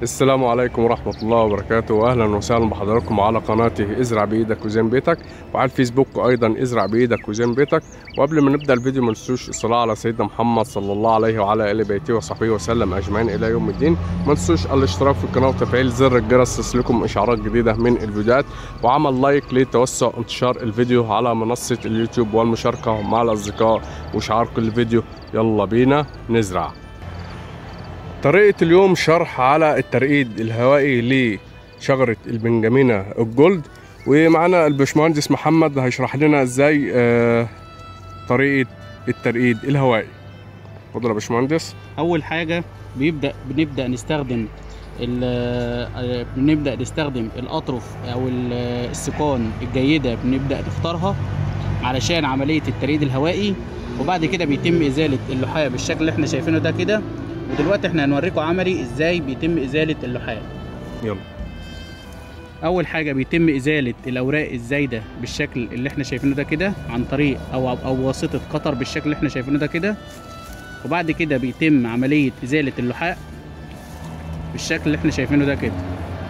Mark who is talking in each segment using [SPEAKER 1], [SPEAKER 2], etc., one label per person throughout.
[SPEAKER 1] السلام عليكم ورحمة الله وبركاته وأهلا وسهلا بحضراتكم على قناتي ازرع بإيدك وزين بيتك وعلى الفيسبوك أيضا ازرع بإيدك وزين بيتك وقبل ما نبدأ الفيديو ما تنسوش الصلاة على سيدنا محمد صلى الله عليه وعلى آل بيته وصحبه وسلم أجمعين إلى يوم الدين ما تنسوش الاشتراك في القناة وتفعيل زر الجرس تصلكم إشعارات جديدة من الفيديوهات وعمل لايك لتوسع انتشار الفيديو على منصة اليوتيوب والمشاركة مع الأصدقاء وإشعار كل فيديو يلا بينا نزرع طريقة اليوم شرح على الترقيد الهوائي لشجرة البنجامينة الجولد ومعنا الباشمهندس محمد هيشرح لنا ازاي آه، طريقة الترقيد الهوائي اتفضل يا باشمهندس
[SPEAKER 2] اول حاجه بيبدا بنبدا نستخدم ال- بنبدا نستخدم الاطرف او ال- السيقان الجيده بنبدا نختارها علشان عمليه التريد الهوائي وبعد كده بيتم ازاله اللحاء بالشكل اللي احنا شايفينه ده كده ودلوقتي احنا هنوريكم عملي ازاي بيتم ازاله اللحاء
[SPEAKER 1] يلا
[SPEAKER 2] اول حاجه بيتم ازاله الاوراق الزايده بالشكل اللي احنا شايفينه ده كده عن طريق او او واسطه قطر بالشكل اللي احنا شايفينه ده كده وبعد كده بيتم عمليه ازاله اللحاء بالشكل اللي احنا شايفينه ده كده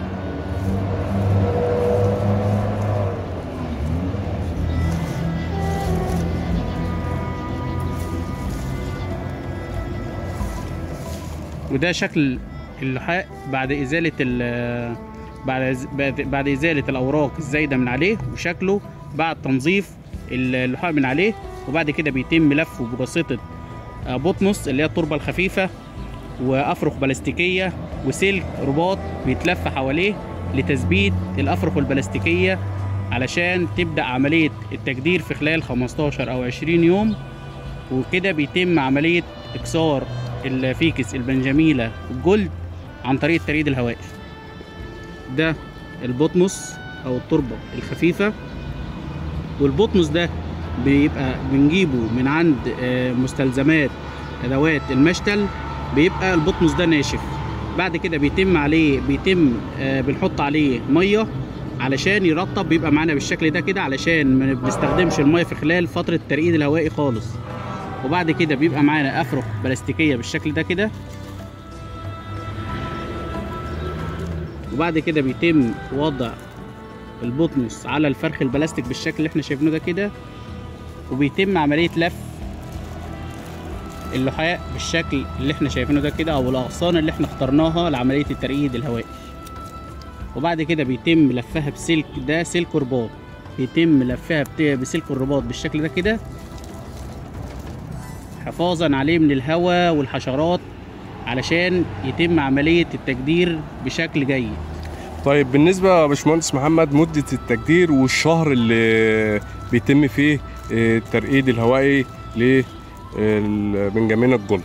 [SPEAKER 2] وده شكل اللحاء بعد ازاله ال بعد بعد- بعد ازاله الاوراق الزايده من عليه وشكله بعد تنظيف اللحاء من عليه وبعد كده بيتم لفه بواسطه آه، بطنس اللي هي التربه الخفيفه وافرخ بلاستيكيه وسلك رباط بيتلف حواليه لتثبيت الافرخ البلاستيكيه علشان تبدا عمليه التجدير في خلال 15 او 20 يوم وكده بيتم عمليه اكسار الفيكس البنجميله الجلد عن طريق التريد الهوائي ده البطنس او التربه الخفيفه والبطنس ده بيبقى بنجيبه من عند آه، مستلزمات ادوات المشتل بيبقى البطنس ده ناشف بعد كده بيتم عليه بيتم آه، بنحط عليه ميه علشان يرطب بيبقى معانا بالشكل ده كده علشان ما بنستخدمش الميه في خلال فتره الترقيد الهوائي خالص وبعد كده بيبقى معانا افرخ بلاستيكيه بالشكل ده كده وبعد كده بيتم وضع البطنس على الفرخ البلاستيك بالشكل اللي احنا شايفينه ده كده وبيتم عمليه لف اللحاء بالشكل اللي احنا شايفينه ده كده او الاغصان اللي احنا اخترناها لعمليه الترقيد الهوائي وبعد كده بيتم لفها بسلك ده سلك رباط بيتم لفها بت- بسلك الرباط بالشكل ده كده حفاظا عليه من الهواء والحشرات علشان يتم عملية التجدير بشكل جيد
[SPEAKER 1] طيب بالنسبة يا باشمهندس محمد مدة التجدير والشهر اللي بيتم فيه آه، الترقيد الهوائي للبنجامينة الجولد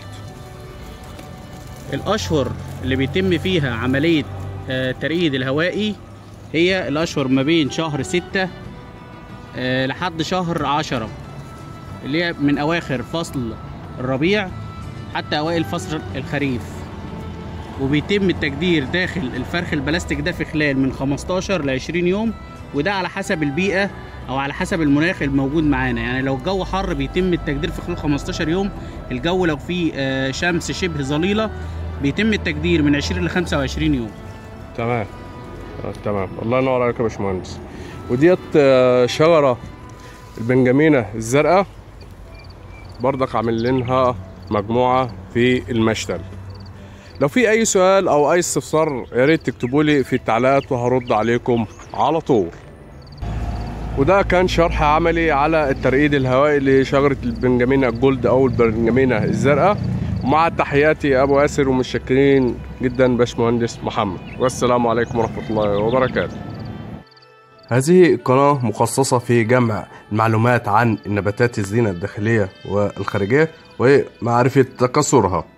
[SPEAKER 2] الأشهر اللي بيتم فيها عملية آه، ترقيد الهوائي هي الأشهر ما بين شهر ستة آه، لحد شهر عشرة اللي هي من أواخر فصل الربيع حتى أوائل فصل الخريف وبيتم التجدير داخل الفرخ البلاستيك ده في خلال من 15 ل 20 يوم وده على حسب البيئة أو على حسب المناخ الموجود معانا يعني لو الجو حر بيتم التجدير في خلال 15 يوم الجو لو فيه آه، شمس شبه ظليلة بيتم التجدير من 20 ل 25 يوم
[SPEAKER 1] تمام آه، تمام الله ينور عليك يا باشمهندس وديت آه، شجرة البنجامينة الزرقاء برضك عامل لها مجموعة في المشتل لو في أي سؤال أو أي استفسار يا ريت تكتبوا لي في التعليقات وهرد عليكم على طول وده كان شرح عملي على الترقيد الهوائي لشجرة البنجامينة الجولد أو البنجامينة الزرقاء ومع تحياتي أبو ياسر ومتشكرين جدا باشمهندس محمد والسلام عليكم ورحمة الله وبركاته هذه قناة مخصصة في جمع المعلومات عن النباتات الزينة الداخلية والخارجية ومعرفة تكاثرها